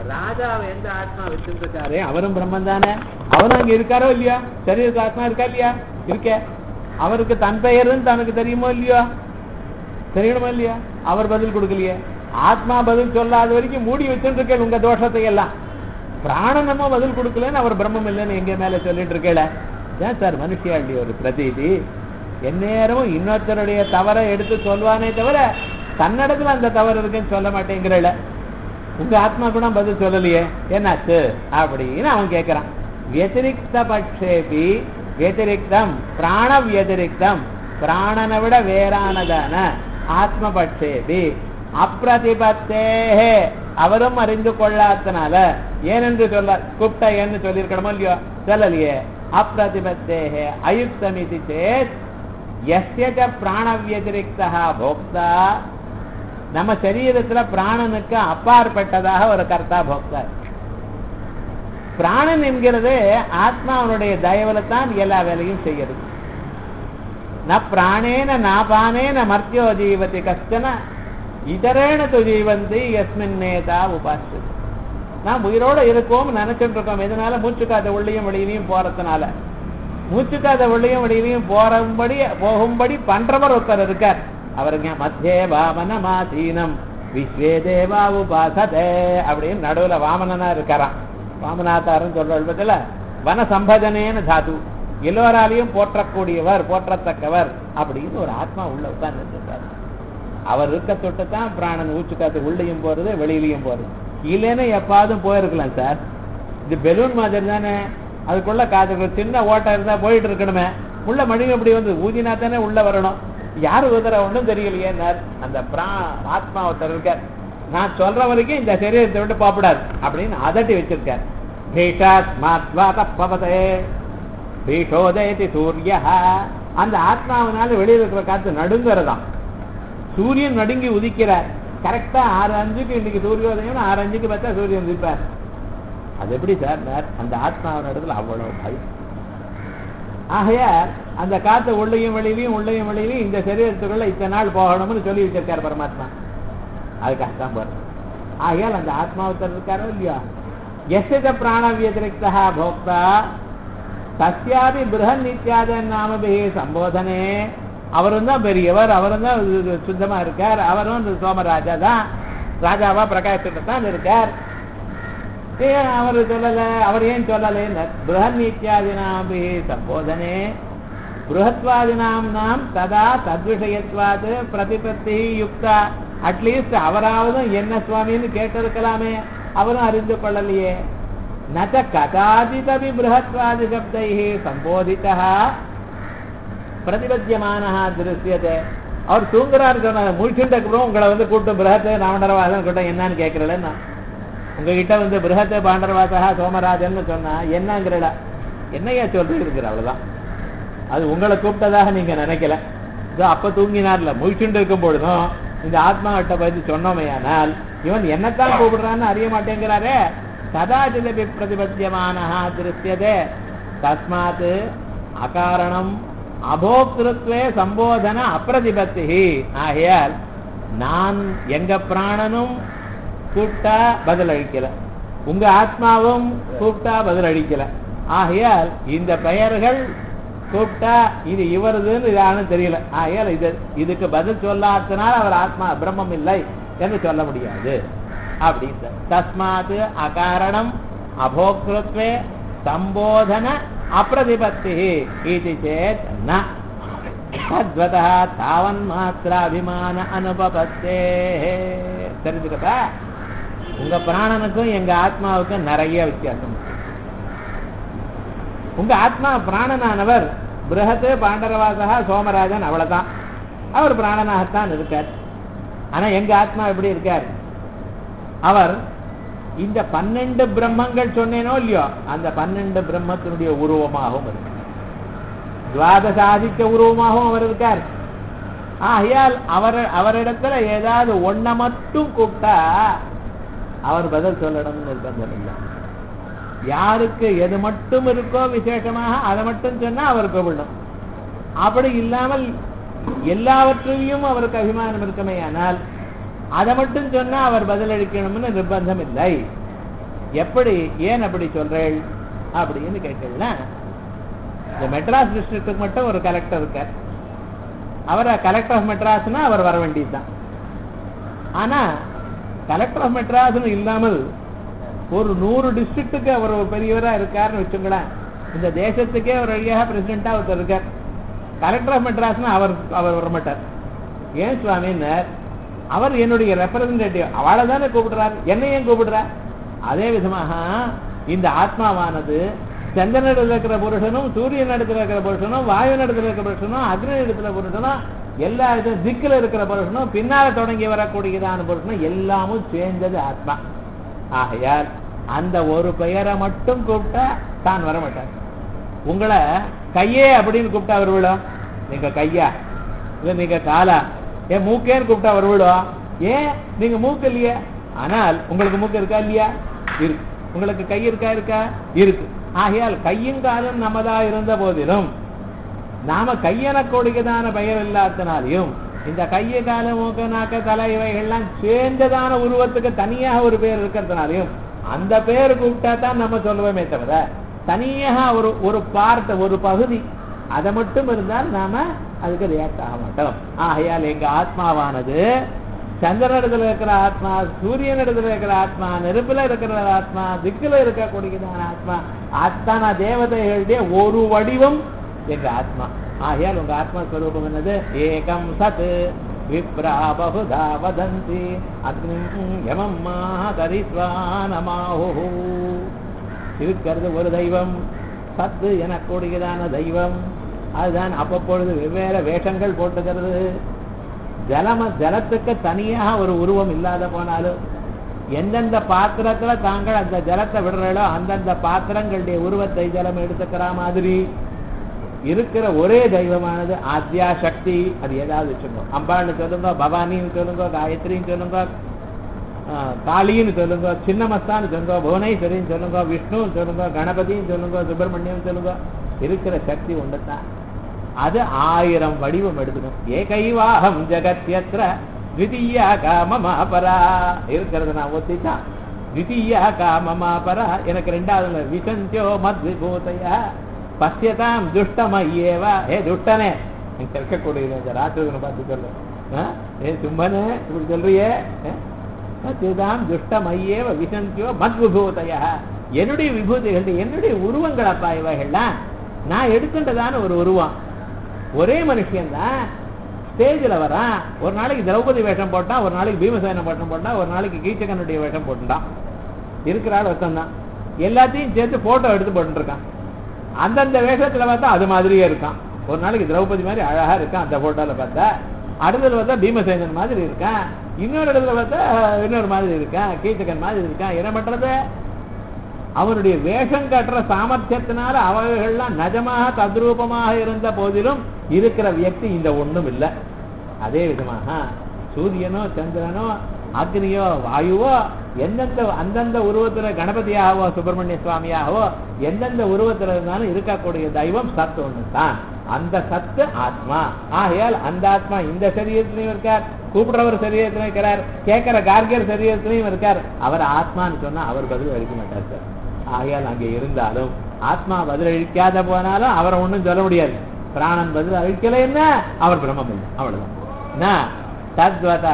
ராஜாவை எந்த ஆத்மா வச்சிருக்காரு அவரும் பிரம்மன் தானே அவரும் அங்க இருக்காரோ இல்லையா சரீரத்து ஆத்மா இருக்கா இல்லையா இருக்க அவருக்கு தன் பெயருன்னு தனக்கு தெரியுமோ இல்லையோ தெரியணுமா இல்லையா அவர் பதில் கொடுக்கலையே ஆத்மா பதில் சொல்லாத வரைக்கும் மூடி வச்சுட்டு உங்க தோஷத்தை எல்லாம் பிராணனமோ பதில் கொடுக்கலன்னு அவர் பிரம்மம் இல்லைன்னு எங்க மேல சொல்லிட்டு இருக்கல ஏன் சார் மனுஷியாண்டி ஒரு பிரதீதி எந்நேரமும் இன்னொருத்தருடைய தவறை எடுத்து சொல்வானே தவிர தன்னிடத்துல அந்த தவறு இருக்குன்னு சொல்ல மாட்டேங்கிறல உங்க ஆத்மா கூட பதில் சொல்லலையே என்னாச்சு அப்படின்னு அவன் கேட்கிறான் व्यतिरिक्त பட்சேபி व्यतिरिक्तம் பிராண व्यतिरिक्तம் பிராணனை விட வேறானதான ஆத்ம பட்சேபி அப்பிரதிபத்தேஹே அவரும் அறிந்து கொள்ளாதனால ஏனென்று சொல்ல கூப்பிட்ட ஏன்னு சொல்லியிருக்கணுமோ இல்லையோ சொல்லலையே அப்பிரதிபத்தேஹே அயுக்தமிதி சேத் எஸ்ய ச பிராண व्यतिरिक्तः போக்தா நம்ம சரீரத்துல பிராணனுக்கு அப்பாற்பட்டதாக ஒரு கர்த்தா போக்தா இருக்கு. பிராணன் என்கிறது ஆத்மாவனுடைய தயவுல தான் எல்லா வேலையும் செய்யறது ந பிராணேன நாபானேன மர்த்தியோ ஜீவதி கஷ்டன இதரேன து ஜீவந்தி எஸ்மின் நேதா உபாசி நாம் உயிரோட இருக்கோம் நினைச்சிட்டு இருக்கோம் எதனால மூச்சுக்காத உள்ளையும் வெளியிலையும் போறதுனால மூச்சுக்காத உள்ளையும் வெளியிலையும் போறபடி போகும்படி பண்றவர் ஒருத்தர் இருக்கார் அவருங்க மத்தியே வாமன மாசீனம் விஸ்வே தேவா உபாசதே அப்படின்னு நடுவுல வாமனனா இருக்காராம் வாமனாத்தாரும் சொல்ற பத்தில வன சம்பஜனேன்னு தாது எல்லோராலையும் போற்றக்கூடியவர் போற்றத்தக்கவர் அப்படின்னு ஒரு ஆத்மா உள்ள உட்கார்ந்து இருக்காரு அவர் இருக்க தொட்டு தான் பிராணன் ஊச்சுக்காத்து உள்ளேயும் போறது வெளியிலையும் போறது இல்லைன்னு எப்பாவது போயிருக்கலாம் சார் இது பெலூன் மாதிரி தானே அதுக்குள்ள காதுக்கு சின்ன ஓட்டம் இருந்தா போயிட்டு இருக்கணுமே உள்ள மணி எப்படி வந்து ஊதினா தானே உள்ள வரணும் யாரு உதர ஒன்றும் தெரியலையே அந்த பிரா ஆத்மா ஒருத்தர் இருக்கார் நான் சொல்ற வரைக்கும் இந்த சரீரத்தை விட்டு போகக்கூடாது அப்படின்னு அதட்டி வச்சிருக்கார் பீஷாத்மாத்வா தப்பவதே பீஷோதயதி சூரிய அந்த ஆத்மாவினால வெளியில இருக்கிற காத்து நடுங்கிறதாம் சூரியன் நடுங்கி உதிக்கிறார் கரெக்டா ஆறு அஞ்சுக்கு இன்னைக்கு சூரியோதயம் ஆறு அஞ்சுக்கு பார்த்தா சூரியன் உதிப்பார் அது எப்படி சார் அந்த ஆத்மாவின் இடத்துல அவ்வளவு பயம் ஆகையால் அந்த காத்து உள்ளையும் வெளியிலையும் உள்ளையும் வெளியிலையும் இந்த சரீரத்துக்குள்ள இத்தனை நாள் போகணும்னு சொல்லி வச்சிருக்கார் பரமாத்மா அதுக்காகத்தான் போறது ஆகையால் அந்த ஆத்மாவத்தர் இருக்காரோ இல்லையா எஸ்த பிராண வியதிரிக்தா போக்தா தஸ்யாபி பிருகன் நித்யாதன் நாமபி சம்போதனே அவரும் தான் பெரியவர் அவரும் தான் சுத்தமா இருக்கார் அவரும் இந்த சோமராஜா தான் ராஜாவா பிரகாசிட்டு தான் இருக்கார் ஏன் அவர் சொல்லல அவர் ஏன் சொல்லல பிருகன் நித்யாதினாபி சம்போதனே பிருகத்வாதினாம் நாம் ததா தத்விஷயத்வாது பிரதிபத்தி யுக்தா அட்லீஸ்ட் அவராவதும் என்ன சுவாமின்னு கேட்டிருக்கலாமே அவரும் அறிந்து கொள்ளலையே நச்ச கதாச்சிதபி பிருகத்வாதி சப்தை சம்போதிதா பிரதிபத்தியமான திருஷ்யத்தை அவர் தூங்குறாரு சொன்னார் முழிச்சுட்டு அப்புறம் உங்களை வந்து கூட்டம் பிருகத்தை ராமண்டரவாதம் கூட்டம் என்னன்னு கேட்கறலன்னா உங்ககிட்ட வந்து பிருகத்தை பாண்டரவாசகா சோமராஜன் சொன்னா என்னங்கிறடா என்னையா சொல்றீங்க அவ்வளவுதான் அது உங்களை கூப்பிட்டதாக நீங்க நினைக்கல இதோ அப்ப தூங்கினார்ல முழிச்சுண்டு இருக்கும் பொழுதும் இந்த ஆத்மா கிட்ட பத்தி சொன்னோமையானால் இவன் என்னத்தான் கூப்பிடுறான்னு அறிய மாட்டேங்கிறாரே கதாச்சிதபி பிரதிபத்தியமான திருஷ்யதே தஸ்மாத் அகாரணம் அபோக்திருத்வே சம்போதன அப்பிரதிபத்தி ஆகையால் நான் எங்க பிராணனும் கூப்பிட்டா பதில் அளிக்கல உங்க ஆத்மாவும் கூப்பிட்டா பதில் அளிக்கல ஆகையால் இந்த பெயர்கள் கூப்பிட்டா இது இவரதுன்னு யாரும் தெரியல ஆகையால் இது இதுக்கு பதில் சொல்லாதனால அவர் ஆத்மா பிரம்மம் இல்லை என்று சொல்ல முடியாது அப்படின்னு தஸ்மாத் அகாரணம் அபோக்திருத்வே சம்போதன அப்பிரதிபத்தி இது சேத் ந தத்வதா தாவன் மாத்திராபிமான அனுபவத்தே தெரிஞ்சுக்கதா உங்க பிராணனுக்கும் எங்க ஆத்மாவுக்கும் நிறைய வித்தியாசம் உங்க ஆத்மா பிராணனானவர் பிருகத்து பாண்டரவாசகா சோமராஜன் அவ்வளவுதான் அவர் பிராணனாகத்தான் இருக்கார் ஆனா எங்க ஆத்மா எப்படி இருக்கார் அவர் இந்த பன்னெண்டு பிரம்மங்கள் சொன்னேனோ இல்லையோ அந்த பன்னெண்டு பிரம்மத்தினுடைய உருவமாகவும் இருக்கு துவாதசாதிக்க உருவமாகவும் அவர் இருக்கார் ஆகையால் அவர் அவரிடத்துல ஏதாவது ஒன்ன மட்டும் கூப்பிட்டா அவர் பதில் சொல்லணும்னு நிர்பந்தம் இல்லை யாருக்கு எது மட்டும் இருக்கோ விசேஷமாக அதை மட்டும் சொன்னா அவர் கூப்பிடணும் அப்படி இல்லாமல் எல்லாவற்றையும் அவருக்கு அபிமானம் இருக்குமே ஆனால் அதை மட்டும் சொன்னா அவர் பதிலளிக்கணும்னு நிர்பந்தம் இல்லை எப்படி ஏன் அப்படி சொல்றேள் அப்படின்னு கேட்டீங்கன்னா இந்த மெட்ராஸ் டிஸ்ட்ரிக்ட்டுக்கு மட்டும் ஒரு கலெக்டர் இருக்கார் அவரை கலெக்டர் ஆஃப் மெட்ராஸ்னா அவர் வர வேண்டியதுதான் ஆனா கலெக்டர் ஆஃப் மெட்ராஸ்னு இல்லாமல் ஒரு நூறு டிஸ்ட்ரிக்ட்டுக்கு அவர் ஒரு பெரியவரா இருக்காருன்னு வச்சுங்களேன் இந்த தேசத்துக்கே ஒரு வழியாக பிரசிடென்டா ஒருத்தர் இருக்கார் கலெக்டர் ஆஃப் மெட்ராஸ்னா அவர் அவர் வரமாட்டார் ஏன் சுவாமின்னார் அவர் என்னுடைய ரெப்ரசன்டேட்டிவ் அவளை தானே கூப்பிடுறார் என்னை ஏன் கூப்பிடுறார் அதே விதமாக இந்த ஆத்மாவானது சந்திரனிடத்தில் இருக்கிற புருஷனும் சூரியன் இடத்துல இருக்கிற புருஷனும் வாயு இடத்துல இருக்கிற புருஷனும் அக்னி இடத்துல புருஷனும் எல்லா இடத்துல திக்கில் இருக்கிற புருஷனும் பின்னால தொடங்கி வரக்கூடியதான புருஷனும் எல்லாமும் சேர்ந்தது ஆத்மா ஆகையால் அந்த ஒரு பெயரை மட்டும் கூப்பிட்டா தான் வர மாட்டார் உங்களை கையே அப்படின்னு கூப்பிட்டா அவர் விடும் நீங்க கையா இல்ல நீங்க காலா ஏன் மூக்கேன்னு கூப்பிட்டா அவர் விடும் ஏன் நீங்க மூக்கு இல்லையா ஆனால் உங்களுக்கு மூக்கு இருக்கா இல்லையா இருக்கு உங்களுக்கு கை இருக்கா இருக்கா இருக்கு ஆகையால் கையும் காலும் நமதா இருந்த போதிலும் நாம கையெனக்கூடியதான பெயர் இல்லாதனாலையும் இந்த கைய கால மூக்க நாக்க தலை இவைகள்லாம் சேர்ந்ததான உருவத்துக்கு தனியாக ஒரு பேர் இருக்கிறதுனாலையும் அந்த பேர் கூப்பிட்டா தான் நம்ம சொல்லுவோமே தவிர தனியாக ஒரு ஒரு பார்ட் ஒரு பகுதி அதை மட்டும் இருந்தால் நாம அதுக்கு ரியாக்ட் ஆக மாட்டோம் ஆகையால் எங்க ஆத்மாவானது சந்திரனிடத்துல இருக்கிற ஆத்மா சூரியனிடத்துல இருக்கிற ஆத்மா நெருப்புல இருக்கிற ஆத்மா திக்குல இருக்கக்கூடியதான ஆத்மா அத்தனை தேவதைகளுடைய ஒரு வடிவம் எங்க ஆத்மா ஆகையால் உங்க ஆத்மா ஸ்வரூபம் என்னது ஏகம் சத் விப்ரா பகுதா வதந்தி அக்னிம் யமம் மாஹரிஸ்வானமாஹு இருக்கிறது ஒரு தெய்வம் சத்து எனக்கூடியதான தெய்வம் அதுதான் அப்பப்பொழுது வெவ்வேறு வேஷங்கள் போட்டுக்கிறது ஜலம ஜலத்துக்கு தனியாக ஒரு உருவம் இல்லாத போனாலும் எந்தெந்த பாத்திரத்துல தாங்கள் அந்த ஜலத்தை விடுறீங்களோ அந்தந்த பாத்திரங்களுடைய உருவத்தை ஜலம் எடுத்துக்கிற மாதிரி இருக்கிற ஒரே தெய்வமானது ஆத்யா சக்தி அது ஏதாவது வச்சுக்கோ அம்பாள்னு சொல்லுங்க பவானின்னு சொல்லுங்க காயத்ரின்னு சொல்லுங்க ஆஹ், காளின்னு சொல்லுங்க சின்னமஸ்தான்னு சொல்லுங்க புவனேஸ்வரின்னு சொல்லுங்க விஷ்ணுன்னு சொல்லுங்க கணபதின்னு சொல்லுங்க சுப்பிரமணியம் சொல்லுங்க இருக்கிற சக்தி ஒன்றுதான் அது ஆயிரம் வடிவம் எடுத்துக்கும் ஏகைவாகம் ஜகத்யத்ர த்விதீயா காமமாபரா இருக்கிறது நான் ஒத்திதான் த்விதீயா காமமாபரா எனக்கு ரெண்டாவது விசந்தியோ மத் விபூதையா பசியதாம் துஷ்டமையேவா ஏ துஷ்டனே இங்க இருக்கக்கூடிய இந்த ராத்திரி பார்த்து சொல்லு ஆ? ஏ சும்மனே இப்படி சொல்றியே ஆ? பசியதாம் துஷ்டமையேவ விசந்தியோ மத் விபூதையா என்னுடைய விபூதிகள் என்னுடைய உருவங்கள் அப்பா இவைகள்லாம் நான் எடுக்கின்றதான ஒரு உருவம் ஒரே மனுஷன் தான் ஸ்டேஜில் வரான் ஒரு நாளைக்கு திரௌபதி வேஷம் போட்டான் ஒரு நாளைக்கு பீமசேன வேஷம் போட்டான் ஒரு நாளைக்கு கீச்சகனுடைய வேஷம் போட்டுட்டான் இருக்கிற ஆள் ஒருத்தன் தான் எல்லாத்தையும் சேர்த்து போட்டோ எடுத்து போட்டுருக்கான் அந்தந்த வேஷத்துல பார்த்தா அது மாதிரியே இருக்கான் ஒரு நாளைக்கு திரௌபதி மாதிரி அழகா இருக்கான் அந்த போட்டோல பார்த்தா அடுத்ததுல பார்த்தா பீமசேனன் மாதிரி இருக்கான் இன்னொரு இடத்துல பார்த்தா இன்னொரு மாதிரி இருக்கான் கீச்சகன் மாதிரி இருக்கான் என்ன பண்றது அவனுடைய வேஷம் கட்டுற சாமர்த்தியத்தினால அவர்கள்லாம் நிஜமாக தத்ரூபமாக இருந்த போதிலும் இருக்கிற வியக்தி இந்த ஒண்ணும் இல்லை அதே விதமாக சூரியனோ சந்திரனோ அக்னியோ வாயுவோ எந்தெந்த அந்தந்த உருவத்துல கணபதியாகவோ சுப்பிரமணிய சுவாமியாகவோ எந்தெந்த உருவத்துல இருந்தாலும் இருக்கக்கூடிய தெய்வம் சத்து ஒண்ணு தான் அந்த சத்து ஆத்மா ஆகையால் அந்த ஆத்மா இந்த சரீரத்திலையும் இருக்கார் கூப்பிடுறவர் சரீரத்திலையும் இருக்கிறார் கேட்கிற கார்கியர் சரீரத்திலையும் இருக்கார் அவர் ஆத்மான்னு சொன்னா அவர் பதில் அளிக்க மாட்டார் சார் ஆகையால் அங்கே இருந்தாலும் ஆத்மா பதில் அளிக்காத போனாலும் அவரை ஒண்ணும் சொல்ல முடியாது பிராணன் பதில் அளிக்கலைன்னா அவர் பிரம்மம் இல்லை அவ்வளவுதான் ந தத்வதா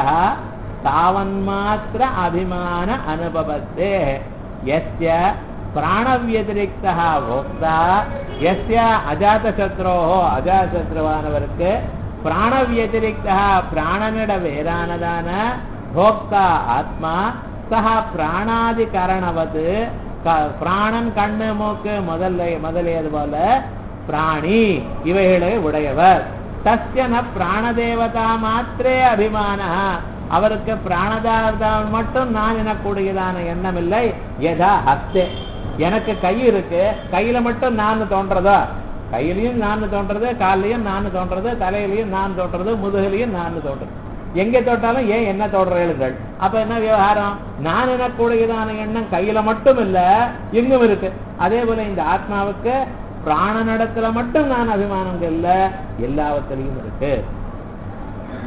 தாவன்மாத்திர அபிமான அனுபவத்தே எஸ்ய பிராணவியதிரிக்தா போக்தா எஸ்ய அஜாதசத்ரோ அஜாதசத்ருவானவருக்கு பிராணவியதிரிக்தா பிராணனிட வேறானதான போக்தா ஆத்மா சஹா பிராணாதி கரணவது பிராணன் கண்ணு மூக்கு முதல்ல முதலியது போல பிராணி இவைகளை உடையவர் தஸ்யன பிராணதேவதா மாத்திரே அபிமான அவருக்கு பிராணதாவதான் மட்டும் நான் எனக்கூடியதான எண்ணம் இல்லை எதா ஹஸ்தே எனக்கு கை இருக்கு கையில மட்டும் நான் தோன்றதா கையிலையும் நான் தோன்றது காலையும் நான் தோன்றது தலையிலையும் நான் தோன்றது முதுகிலையும் நான் தோன்றது எங்க தொட்டாலும் ஏன் என்ன தோன்றீர்கள் அப்ப என்ன விவகாரம் நான் எனக்கூடியதான எண்ணம் கையில மட்டும் இல்ல எங்கும் இருக்கு அதே போல இந்த ஆத்மாவுக்கு பிராணனிடத்துல மட்டும் நான் அபிமானம் இல்ல எல்லாவற்றிலையும் இருக்கு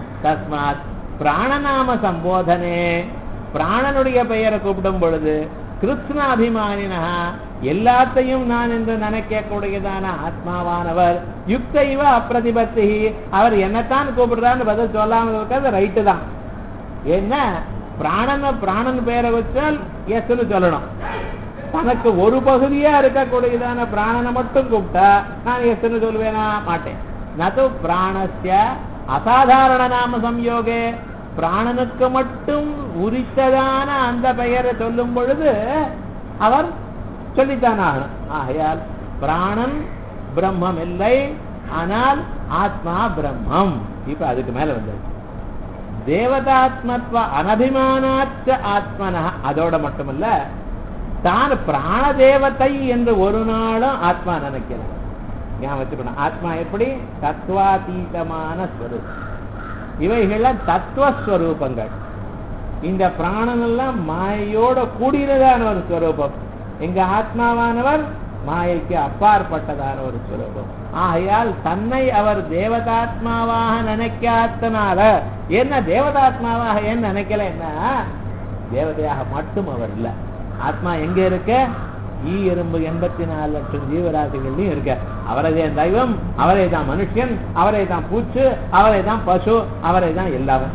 தஸ்மாத் பிராணநாம சம்போதனே பிராணனுடைய பெயரை கூப்பிடும் பொழுது கிருஷ்ணாபிமானினா எல்லாத்தையும் நான் என்று நினைக்கக்கூடியதான ஆத்மாவானவர் யுக்த இவ அப்பிரதிபத்தி அவர் என்னத்தான் கூப்பிடுறான்னு பதில் சொல்லாமல் இருக்கிறது ரைட்டு தான் என்ன பிராணன பிராணன் பேரை வச்சால் எஸ்ன்னு சொல்லணும் தனக்கு ஒரு பகுதியா இருக்கக்கூடியதான பிராணனை மட்டும் கூப்பிட்டா நான் எஸ்ன்னு சொல்லுவேனா மாட்டேன் நது பிராணஸ்ய அசாதாரண நாம சம்யோகே பிராணனுக்கு மட்டும் உரித்ததான அந்த பெயரை சொல்லும் பொழுது அவர் சொல்லித்தான் ஆகணும் ஆகையால் பிராணன் பிரம்மம் இல்லை ஆனால் ஆத்மா பிரம்மம் இப்ப அதுக்கு மேல வந்தது தேவதாத்மத்வ அனபிமானாச்ச ஆத்மன அதோட மட்டுமல்ல தான் பிராண தேவதை என்று ஒரு நாளும் ஆத்மா நினைக்கிறார் ஞாபகம் வச்சுக்கணும் ஆத்மா எப்படி தத்துவாதீதமான ஸ்வரூபம் இவைகள்லாம் தத்துவஸ்வரூபங்கள் இந்த பிராணன் எல்லாம் மாயோட கூடியதான ஒரு ஸ்வரூபம் எங்க ஆத்மாவானவர் மாயைக்கு அப்பாற்பட்டதான ஒரு ஸ்வரூபம் ஆகையால் தன்னை அவர் தேவதாத்மாவாக நினைக்காதனால என்ன தேவதாத்மாவாக ஏன் நினைக்கலன்னா தேவதையாக மட்டும் அவர் இல்ல ஆத்மா எங்க இருக்க ஈ எறும்பு எண்பத்தி நாலு லட்சம் ஜீவராசிகள்லயும் இருக்க அவரை தான் தெய்வம் அவரை தான் மனுஷன் அவரை தான் பூச்சு அவரை தான் பசு அவரை தான் எல்லாரும்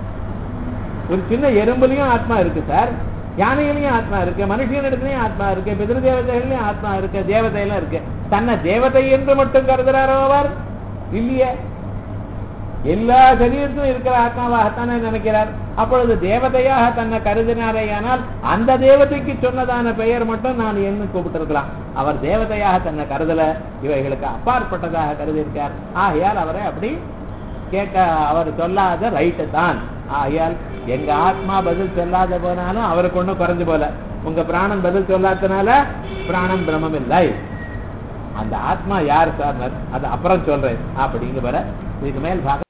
ஒரு சின்ன எறும்புலயும் ஆத்மா இருக்கு சார் யானையிலையும் ஆத்மா இருக்கு மனுஷன் இடத்துலயும் ஆத்மா இருக்கு பிதிரு தேவதைகள்லயும் ஆத்மா இருக்கு தேவதையெல்லாம் இருக்கு தன்னை தேவதை என்று மட்டும் கருதுறாரோ அவர் இல்லையே எல்லா சரீரத்திலும் இருக்கிற ஆத்மாவாகத்தானே நினைக்கிறார் அப்பொழுது தேவதையாக தன்னை கருதினாரேயானால் அந்த தேவதைக்கு சொன்னதான பெயர் மட்டும் நான் என்ன கூப்பிட்டிருக்கலாம் அவர் தேவதையாக தன்னை கருதல இவைகளுக்கு அப்பாற்பட்டதாக கருதியிருக்கார் ஆகையால் அவரை அப்படி கேட்க அவர் சொல்லாத ரைட்டு தான் ஆகையால் எங்க ஆத்மா பதில் சொல்லாத போனாலும் அவருக்கு ஒண்ணும் குறைஞ்சு போல உங்க பிராணன் பதில் சொல்லாதனால பிராணம் பிரம்மம் இல்லை அந்த ஆத்மா யார் சார் அது அப்புறம் சொல்றேன் அப்படிங்கிற இதுக்கு மேல் பார்க்க